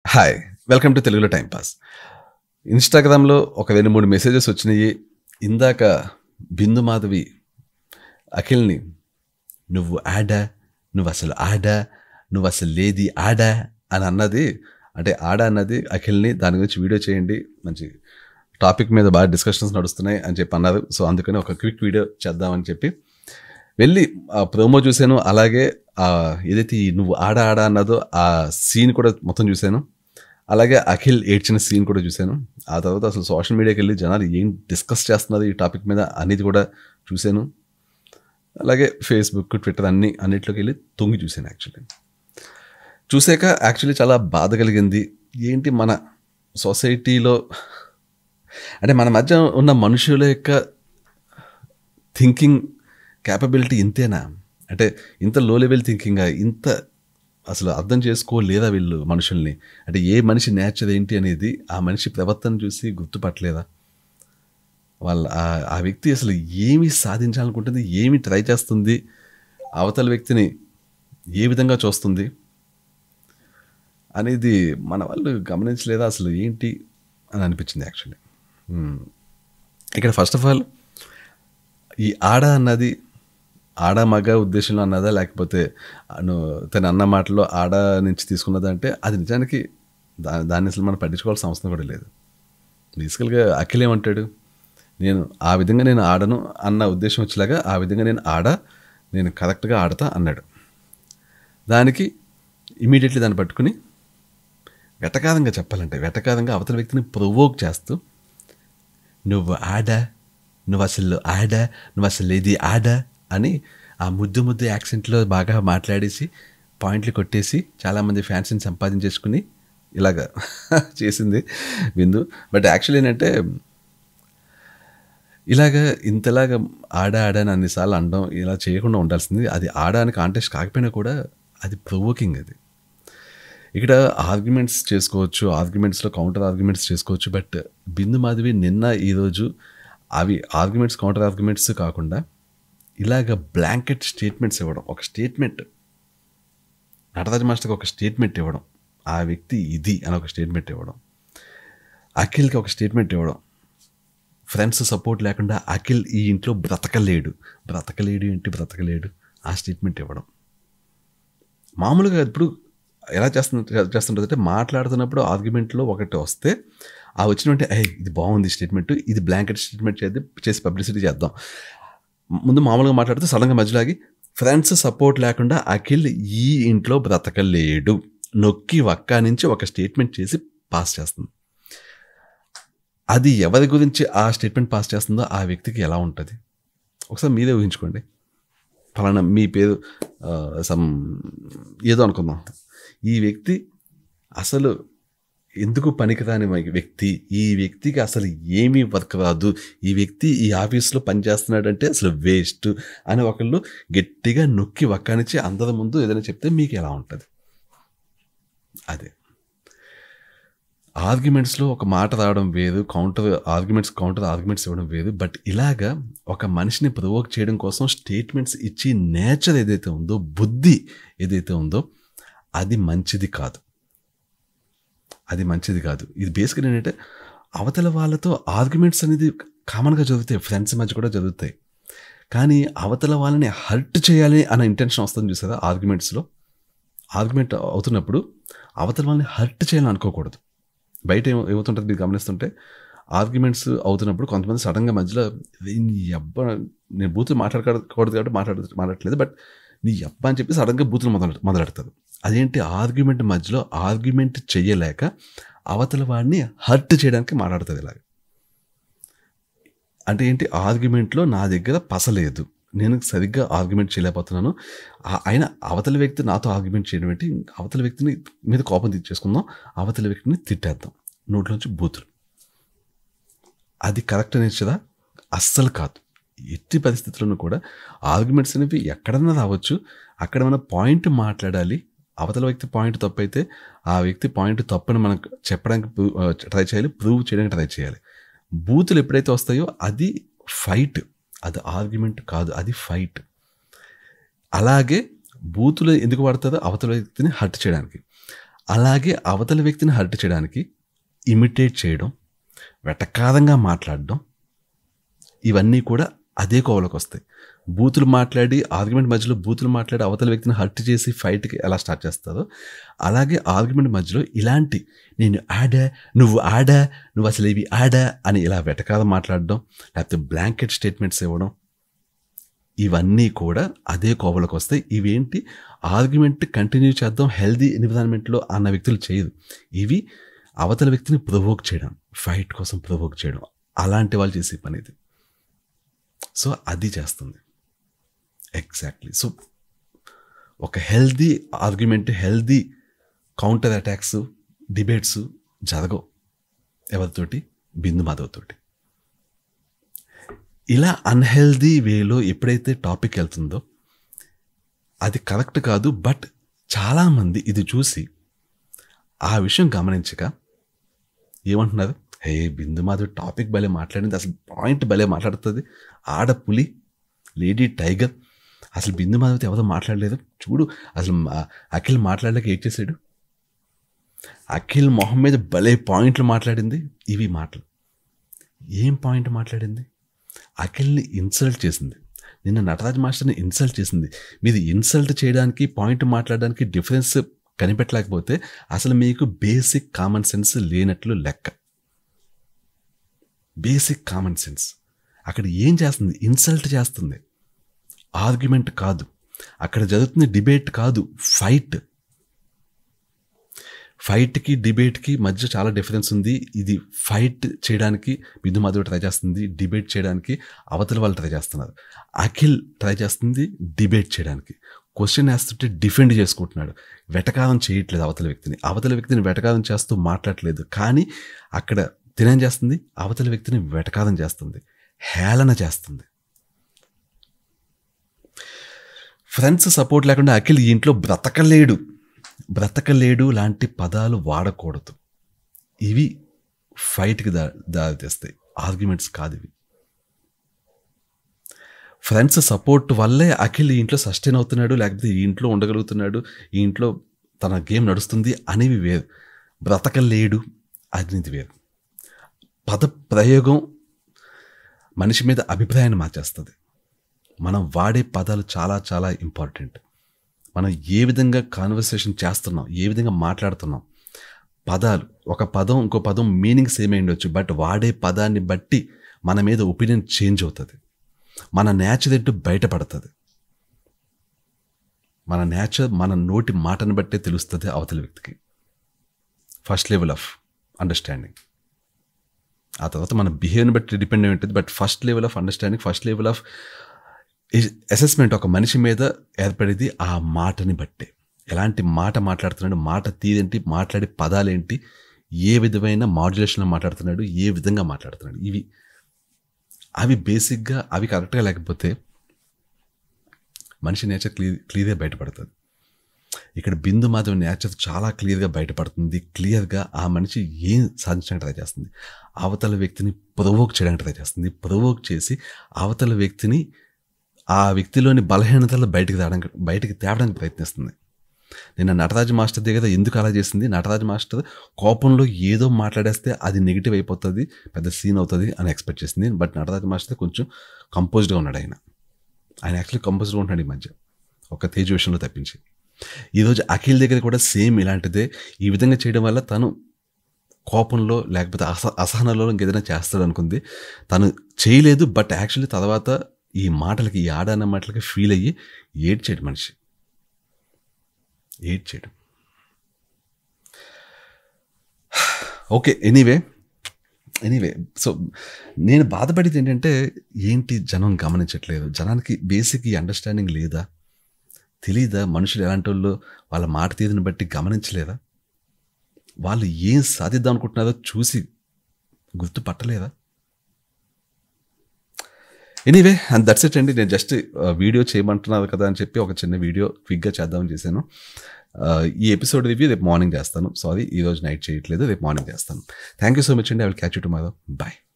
hi welcome to తెలుగులో time pass ఇన్స్టాగ్రామ్లో ఒక రెండు మూడు మెసేజెస్ వచ్చినాయి ఇందాక బిందు మాధవి అఖిల్ని నువ్వు ఆడా నువ్వు అసలు ఆడా నువ్వు అసలు లేది ఆడా అని అన్నది అంటే ఆడా అన్నది అఖిల్ని దాని గురించి వీడియో చేయండి మంచి టాపిక్ మీద బాగా డిస్కషన్స్ నడుస్తున్నాయి అని చెప్పి అన్నారు సో అందుకని ఒక క్విక్ వీడియో చేద్దామని చెప్పి వెళ్ళి ఆ ప్రోమో చూశాను అలాగే ఆ ఏదైతే ఈ నువ్వు ఆడ ఆడ అన్నదో ఆ సీన్ కూడా మొత్తం చూశాను అలాగే అఖిల్ ఏడ్చిన సీన్ కూడా చూశాను ఆ తర్వాత అసలు సోషల్ మీడియాకి వెళ్ళి జనాలు ఏం డిస్కస్ చేస్తున్నారు ఈ టాపిక్ మీద అనేది కూడా చూశాను అలాగే ఫేస్బుక్ ట్విట్టర్ అన్ని అన్నిట్లోకి వెళ్ళి తొంగి చూశాను యాక్చువల్లీ చూసాక యాక్చువల్లీ చాలా బాధ కలిగింది ఏంటి మన సొసైటీలో అంటే మన మధ్య ఉన్న మనుషుల యొక్క థింకింగ్ క్యాపబిలిటీ ఇంతేనా అంటే ఇంత లో లెవెల్ థింకింగ్ ఇంత అసలు అర్థం చేసుకోలేదా వీళ్ళు మనుషుల్ని అంటే ఏ మనిషి నేచర్ ఏంటి అనేది ఆ మనిషి ప్రవర్తన చూసి గుర్తుపట్టలేదా వాళ్ళ ఆ- ఆ వ్యక్తి అసలు ఏమి సాధించాలనుకుంటుంది ఏమి ట్రై చేస్తుంది అవతల వ్యక్తిని ఏ విధంగా చూస్తుంది అనేది మన వాళ్ళు గమనించలేదా అసలు ఏంటి అని అనిపించింది యాక్చువల్లీ ఇక్కడ ఫస్ట్ ఆఫ్ ఆల్ ఈ ఆడ అన్నది ఆడ మగ ఉద్దేశంలో అన్నదా లేకపోతే అను తన అన్న మాటలో ఆడ నుంచి తీసుకున్నదా అంటే అది నిజానికి దా దాన్ని అసలు మనం పట్టించుకోవాల్సిన అవసరం కూడా లేదు బేసికల్గా అఖిల్ ఏమంటాడు నేను ఆ విధంగా నేను ఆడను అన్న ఉద్దేశం వచ్చేలాగా ఆ విధంగా నేను ఆడ నేను కరెక్ట్గా ఆడతా అన్నాడు దానికి ఇమీడియట్లీ దాన్ని పట్టుకుని వెటకారంగా చెప్పాలంటే వెటకారంగా అవతల వ్యక్తిని ప్రొవోక్ చేస్తూ నువ్వు ఆడా నువ్వు అసలు ఆడా నువ్వు అసలు ఇది ఆడా అని ఆ ముద్దు ముద్దు యాక్సెంట్లో బాగా మాట్లాడేసి పాయింట్లు కొట్టేసి చాలామంది ఫ్యాన్స్ని సంపాదించేసుకుని ఇలాగా చేసింది బిందు బట్ యాక్చువల్లీ ఏంటంటే ఇలాగ ఇంతలాగా ఆడ ఆడని అన్నిసార్లు అనడం ఇలా చేయకుండా ఉండాల్సింది అది ఆడ అని కాంటెస్ట్ కాకపోయినా కూడా అది ప్రొవోకింగ్ అది ఇక్కడ ఆర్గ్యుమెంట్స్ చేసుకోవచ్చు ఆర్గ్యుమెంట్స్లో కౌంటర్ ఆర్గ్యుమెంట్స్ చేసుకోవచ్చు బట్ బిందు మాధవి నిన్న ఈరోజు అవి ఆర్గ్యుమెంట్స్ కౌంటర్ ఆర్గ్యుమెంట్స్ కాకుండా ఇలాగ బ్లాంకెట్ స్టేట్మెంట్స్ ఇవ్వడం ఒక స్టేట్మెంట్ నటరాజ్ మాస్టర్కి ఒక స్టేట్మెంట్ ఇవ్వడం ఆ వ్యక్తి ఇది అని ఒక స్టేట్మెంట్ ఇవ్వడం అఖిల్కి ఒక స్టేట్మెంట్ ఇవ్వడం ఫ్రెండ్స్ సపోర్ట్ లేకుండా అఖిల్ ఈ ఇంట్లో బ్రతకలేడు బ్రతకలేడు ఏంటి బ్రతకలేడు ఆ స్టేట్మెంట్ ఇవ్వడం మామూలుగా ఇప్పుడు ఎలా చేస్తున్న చేస్తుంటుంది అంటే మాట్లాడుతున్నప్పుడు ఆర్గ్యుమెంట్లో ఒకటి వస్తే ఆ వచ్చినట్టే ఏ ఇది బాగుంది స్టేట్మెంట్ ఇది బ్లాంకెట్ స్టేట్మెంట్ చేద్దాం చేసి పబ్లిసిటీ చేద్దాం ముందు మామూలుగా మాట్లాడితే సడన్గా మధ్యలాగి ఫ్రెండ్స్ సపోర్ట్ లేకుండా అఖిల్ ఈ ఇంట్లో బ్రతకలేడు నొక్కి వక్క నుంచి ఒక స్టేట్మెంట్ చేసి పాస్ చేస్తుంది అది ఎవరి గురించి ఆ స్టేట్మెంట్ పాస్ చేస్తుందో ఆ వ్యక్తికి ఎలా ఉంటుంది ఒకసారి మీరే ఊహించుకోండి ఫలానా మీ పేరు సమ్ ఏదో అనుకుందాం ఈ వ్యక్తి అసలు ఎందుకు పనికిరాని వ్యక్తి ఈ వ్యక్తికి అసలు ఏమీ వర్క్ రాదు ఈ వ్యక్తి ఈ ఆఫీస్లో పనిచేస్తున్నాడంటే అసలు వేస్ట్ అని ఒకళ్ళు గట్టిగా నొక్కి వక్కానిచ్చి అందరి ముందు ఏదైనా చెప్తే మీకు ఎలా ఉంటుంది అదే ఆర్గ్యుమెంట్స్లో ఒక మాట రావడం వేరు కౌంటర్ ఆర్గ్యుమెంట్స్ కౌంటర్ ఆర్గ్యుమెంట్స్ ఇవ్వడం వేరు బట్ ఇలాగా ఒక మనిషిని ప్రొవోక్ చేయడం కోసం స్టేట్మెంట్స్ ఇచ్చి నేచర్ ఏదైతే ఉందో బుద్ధి ఏదైతే ఉందో అది మంచిది కాదు అది మంచిది కాదు ఇది బేసిక్గా ఏంటంటే అవతల వాళ్ళతో ఆర్గ్యుమెంట్స్ అనేది కామన్గా జరుగుతాయి ఫ్రెండ్స్ మధ్య కూడా జరుగుతాయి కానీ అవతల వాళ్ళని హర్ట్ చేయాలి అన్న ఇంటెన్షన్ వస్తుంది చూసారా ఆర్గ్యుమెంట్స్లో ఆర్గ్యుమెంట్ అవుతున్నప్పుడు అవతల వాళ్ళని హర్ట్ చేయాలని అనుకోకూడదు బయట ఏమో ఏమవుతుంటుంది మీరు గమనిస్తుంటే ఆర్గ్యుమెంట్స్ అవుతున్నప్పుడు కొంతమంది సడన్గా మధ్యలో నీ అబ్బా నేను బూతులు మాట్లాడకూడదు కాబట్టి మాట్లాడ మాట్లాడట్లేదు బట్ నీ అబ్బా అని చెప్పి సడన్గా బూతులు మొదలు మొదలెడతారు అదేంటి ఆర్గ్యుమెంట్ మధ్యలో ఆర్గ్యుమెంట్ చేయలేక అవతల వాడిని హర్ట్ చేయడానికి మాట్లాడుతుంది ఇలాగ అంటే ఏంటి ఆర్గ్యుమెంట్లో నా దగ్గర పసలేదు నేను సరిగ్గా ఆర్గ్యుమెంట్ చేయలేకపోతున్నాను ఆ- అయినా అవతల వ్యక్తి నాతో ఆర్గ్యుమెంట్ చేయడం ఏంటి అవతల వ్యక్తిని మీద కోపం తెచ్చేసుకుందాం అవతల వ్యక్తిని తిట్టేద్దాం నోట్లోంచి బూతులు అది కరెక్ట్ నేచరా అస్సలు కాదు ఎట్టి పరిస్థితుల్లోనూ కూడా ఆర్గ్యుమెంట్స్ అనేవి ఎక్కడన్నా రావచ్చు అక్కడ మన పాయింట్ మాట్లాడాలి అవతల వ్యక్తి పాయింట్ తప్పైతే ఆ వ్యక్తి పాయింట్ తప్పని మనకు చెప్పడానికి ట్రై చేయాలి ప్రూవ్ చేయడానికి ట్రై చేయాలి బూతులు ఎప్పుడైతే వస్తాయో అది ఫైట్ అది ఆర్గ్యుమెంట్ కాదు అది ఫైట్ అలాగే బూతులు ఎందుకు వాడతారో అవతల వ్యక్తిని హర్ట్ చేయడానికి అలాగే అవతల వ్యక్తిని హర్ట్ చేయడానికి ఇమిటేట్ చేయడం వెటకారంగా మాట్లాడడం ఇవన్నీ కూడా అదే కోవలోకి వస్తాయి బూతులు మాట్లాడి ఆర్గ్యుమెంట్ మధ్యలో బూతులు మాట్లాడి అవతల వ్యక్తిని హర్ట్ చేసి ఫైట్కి ఎలా స్టార్ట్ చేస్తారో అలాగే ఆర్గ్యుమెంట్ మధ్యలో ఇలాంటి నేను ఆడా నువ్వు ఆడా నువ్వు అసలు ఇవి ఆడా అని ఇలా వెటకారం మాట్లాడడం లేకపోతే బ్లాంకెట్ స్టేట్మెంట్స్ ఇవ్వడం ఇవన్నీ కూడా అదే కోవలోకి వస్తాయి ఇవేంటి ఆర్గ్యుమెంట్ కంటిన్యూ చేద్దాం హెల్దీ ఎన్విరాన్మెంట్లో అన్న వ్యక్తులు చేయదు ఇవి అవతల వ్యక్తిని ప్రొవోక్ చేయడం ఫైట్ కోసం ప్రొవోక్ చేయడం అలాంటి వాళ్ళు చేసే పని ఇది సో అది చేస్తుంది ఎగ్జాక్ట్లీ సో ఒక healthy argument healthy counter attacks debates జరగవు ఎవరితోటి బిందు మాధవ్తోటి ఇలా అన్హెల్దీ వేలో ఎప్పుడైతే టాపిక్ వెళ్తుందో అది కరెక్ట్ కాదు బట్ చాలామంది ఇది చూసి ఆ విషయం గమనించక ఏమంటున్నారు హే బిందు మాధవ్ టాపిక్ భలే మాట్లాడింది అసలు పాయింట్ భలే మాట్లాడుతుంది ఆడ పులి లేడీ టైగర్ అసలు బిందు మాధవతో ఎవరో మాట్లాడలేదు చూడు అసలు మా- అఖిల్ మాట్లాడలేక ఏం చేశాడు అఖిల్ మొహం మీద భలే పాయింట్లు మాట్లాడింది ఇవి మాటలు ఏం పాయింట్ మాట్లాడింది అఖిల్ని ఇన్సల్ట్ చేసింది నిన్న నటరాజ్ మాస్టర్ని ఇన్సల్ట్ చేసింది మీరు ఇన్సల్ట్ చేయడానికి పాయింట్ మాట్లాడడానికి డిఫరెన్స్ కనిపెట్టలేకపోతే అసలు మీకు బేసిక్ కామన్ సెన్స్ లేనట్లు లెక్క బేసిక్ కామన్ సెన్స్ అక్కడ ఏం చేస్తుంది ఇన్సల్ట్ చేస్తుంది ఆర్గ్యుమెంట్ కాదు అక్కడ జరుగుతుంది డిబేట్ కాదు ఫైట్ ఫైట్కి డిబేట్కి మధ్య చాలా డిఫరెన్స్ ఉంది ఇది ఫైట్ చేయడానికి బిందు మాధవ్ ట్రై చేస్తుంది డిబేట్ చేయడానికి అవతల వాళ్ళు ట్రై చేస్తున్నారు అఖిల్ ట్రై చేస్తుంది డిబేట్ చేయడానికి క్వశ్చన్ వేస్తుంటే డిఫెండ్ చేసుకుంటున్నాడు వెటకారం చేయట్లేదు అవతల వ్యక్తిని అవతల వ్యక్తిని వెటకారం చేస్తూ మాట్లాడట్లేదు కానీ అక్కడ తినేం చేస్తుంది అవతల వ్యక్తిని వెటకారం చేస్తుంది హేళన చేస్తుంది ఫ్రెండ్స్ సపోర్ట్ లేకుండా అఖిల్ ఈ ఇంట్లో బ్రతకలేడు బ్రతకలేడు లాంటి పదాలు వాడకూడదు ఇవి ఫైట్కి దా దారితీస్తాయి ఆర్గ్యుమెంట్స్ కాదు ఇవి ఫ్రెండ్స్ సపోర్ట్ వల్లే అఖిల్ ఈ ఇంట్లో సస్టైన్ అవుతున్నాడు లేకపోతే ఈ ఇంట్లో ఉండగలుగుతున్నాడు ఈ ఇంట్లో తన గేమ్ నడుస్తుంది అనేవి వేరు బ్రతకలేడు అనేది వేరు పద ప్రయోగం మనిషి మీద అభిప్రాయాన్ని మార్చేస్తుంది మనం వాడే పదాలు చాలా చాలా ఇంపార్టెంట్ మనం ఏ విధంగా కాన్వర్సేషన్ చేస్తున్నాం ఏ విధంగా మాట్లాడుతున్నాం పదాలు ఒక పదం ఇంకో పదం మీనింగ్ సేమ్ అయి ఉండొచ్చు బట్ వాడే పదాన్ని బట్టి మన మీద ఒపీనియన్ చేంజ్ అవుతుంది మన నేచర్ ఏంటో బయటపడుతుంది మన నేచర్ మన నోటి మాటను బట్టే తెలుస్తుంది అవతల వ్యక్తికి ఫస్ట్ లెవెల్ ఆఫ్ అండర్స్టాండింగ్ ఆ తర్వాత మన బిహేవియర్ని బట్టి డిపెండ్ అయి ఉంటుంది but first level of understanding first level of assessment ఒక మనిషి మీద ఏర్పడేది ఆ మాటని బట్టే ఎలాంటి మాట మాట్లాడుతున్నాడు మాట తీరేంటి మాట్లాడే పదాలేంటి ఏ విధమైన మాడ్యులేషన్లో మాట్లాడుతున్నాడు ఏ విధంగా మాట్లాడుతున్నాడు ఇవి అవి బేసిక్గా అవి కరెక్ట్గా లేకపోతే మనిషి నేచర్ క్లియర్ క్లియర్గా బయటపడుతుంది ఇక్కడ బిందు మాధవ్ నేచర్ చాలా క్లియర్గా బయటపడుతుంది క్లియర్గా ఆ మనిషి ఏం సాధించడానికి ట్రై చేస్తుంది అవతల వ్యక్తిని ప్రొవోక్ చేయడానికి ట్రై చేస్తుంది ప్రొవోక్ చేసి అవతల వ్యక్తిని ఆ వ్యక్తిలోని బలహీనతలు బయటికి తేవడానికి బయటికి తేవడానికి ప్రయత్నిస్తుంది నిన్న నటరాజు మాస్టర్ దగ్గర ఎందుకు అలా చేసింది నటరాజు మాస్టర్ కోపంలో ఏదో మాట్లాడేస్తే అది నెగిటివ్ అయిపోతుంది పెద్ద సీన్ అవుతుంది అని ఎక్స్పెక్ట్ చేసింది బట్ నటరాజు మాస్టర్ కొంచెం కంపోజ్డ్గా ఉన్నాడు ఆయన ఆయన యాక్చువల్లీ కంపోజ్డ్గా ఉంటున్నాడు ఈ మధ్య ఒక తేజ విషయంలో తప్పించి ఈరోజు అఖిల్ దగ్గర కూడా సేమ్ ఇలాంటిదే ఈ విధంగా చేయడం వల్ల తను కోపంలో లేకపోతే అస అసహనంలో ఇంకేదైనా చేస్తాడు అనుకుంది తను చేయలేదు బట్ యాక్చువల్లీ తర్వాత ఈ మాటలకి ఈ ఆడ అన్న మాటలకి ఫీల్ అయ్యి ఏడ్చాడు మనిషి ఏడ్చాడు ఓకే ఎనీవే ఎనీవే సో నేను బాధపడేది ఏంటంటే ఏంటి జనం గమనించట్లేదు జనానికి బేసిక్ ఈ అండర్స్టాండింగ్ లేదా తెలీదా మనుషులు ఎలాంటి వాళ్ళు వాళ్ళ మాట తీరుని బట్టి గమనించలేదా వాళ్ళు ఏం సాధిద్దాం అనుకుంటున్నారో చూసి గుర్తుపట్టలేదా ఎనీవే అండ్ దట్స్ ఇట్ అండి నేను జస్ట్ వీడియో చేయమంటున్నారు కదా అని చెప్పి ఒక చిన్న వీడియో క్విక్గా చేద్దామని చేశాను Uh, ఈ ఎపిసోడ్ రివ్యూ రేపు మార్నింగ్ చేస్తాను సారీ ఈ రోజు నైట్ చేయట్లేదు రేపు మార్నింగ్ చేస్తాను థ్యాంక్ యూ సో మచ్ అండి I will catch you tomorrow bye